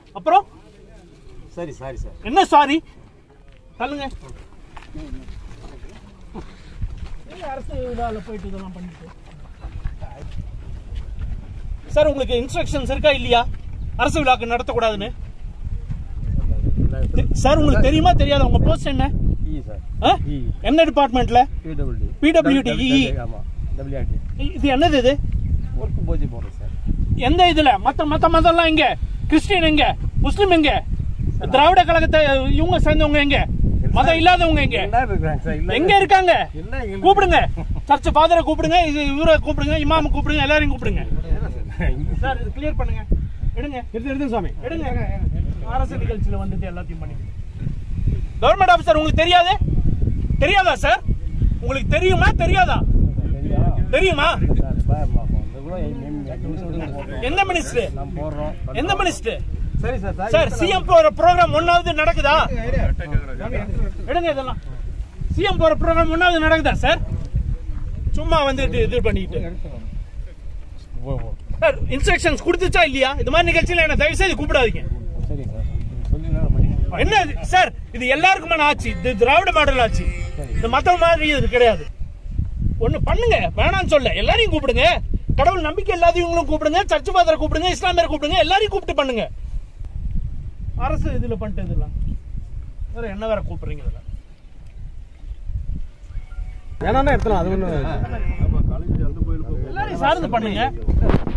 அப்புறம் சரி sorry sir என்ன சாரி தள்ளுங்க ஏன் அரசு விழாவில் போயிட்டு இதெல்லாம் பண்ணிட்டு சார் உங்களுக்கு இன்ஸ்ட்ரக்ஷன்ஸ் இருக்கா இல்லையா அரசு விழாக்கு நடத்தக்கூடாதுன்னு தெ- சார் உங்களுக்கு தெரியுமா தெரியாதா உங்க போஸ்ட் என்ன இ சார் ஆ? இ என்ன டிபார்ட்மெண்ட்ல பிடபிள்யூடி PWD, EE. ஆமாம் டபிள்யூஆர்டி இது என்னது இது ஒர்க்கு போஜி போடுறோம் சார் எந்த இதுல மத்த மத்த மதம்லாம் எங்க கிறிஸ்டியன் எங்க முஸ்லிம் எங்க திராவிட கழகத்தை இவங்க சேர்ந்தவங்க எங்க மதம் இல்லாதவங்க எங்க எல்லாரும் இருக்கிறாங்க சார் இல்லை எங்க இருக்காங்க என்ன எங்களுக்கு- கூப்பிடுங்க சர்ச் ஃபாதரை கூப்பிடுங்க இது இவரை கூப்பிடுங்க இமாம கூப்பிடுங்க எல்லாரையும் கூப்பிடுங்க சார் இது கிளியர் பண்ணுங்க எடுங்க எடுத்து எடுத்து சாமி எடுங்க அரசு நிகழ்ச்சியில வந்துட்டு எல்லாத்தையும் பண்ணி கவர்மெண்ட் ஆபீசர் உங்களுக்கு தெரியாது தெரியாதா சார் உங்களுக்கு தெரியுமா தெரியாதா தெரியுமா சார் பா- பா- பா. இந்த கூட எ- எ- எட்டு நிமிஷம் விட்டு போடுறோம். எந்த மினிஸ்டர் நான் போடுறோம் எந்த மினிஸ்டர் சரி சார் சார் சிஎம் போற ப்ரோக்ராம் ஒன்னாவது நடக்குதா எடுங்க இதெல்லாம் சிஎம் போற ப்ரோக்ராம் ஒன்னாவது நடக்குதா சார் சும்மா வந்து இது- இது பண்ணிட்டு சார் இன்ஸ்ட்ரக்ஷன்ஸ் கொடுத்துச்சா இல்லையா இது மாதிரி நிகழ்ச்சியில என்ன தயவு செய்து கூப்பிடாதீங்க சரி சார் நீங்க சொல்லி நான் பண்ணி என்ன இது? சார் இது எல்லாருக்குமான ஆட்சி இது திராவிட மாடல் ஆட்சி இது மத்த மாதிரி இது கிடையாது ஒண்ணு பண்ணுங்க வேணாம்னு சொல்ல எல்லாரையும் கூப்பிடுங்க கடவுள் நம்பிக்கை இல்லாதவங்களும் கூப்பிடுங்க சர்ச் பாத்திர கூப்பிடுங்க இஸ்லாமியர் கூப்பிடுங்க எல்லாரையும் கூப்பிட்டு பண்ணுங்க அரசு இதுல பண்ணிட்டு இதெல்லாம் வேற என்ன வேற கூப்பிடுறீங்க இதெல்லாம் வேணாம்னா எடுத்துலாம் அது ஒன்றும் எல்லாரையும் சார்ந்து பண்ணுங்க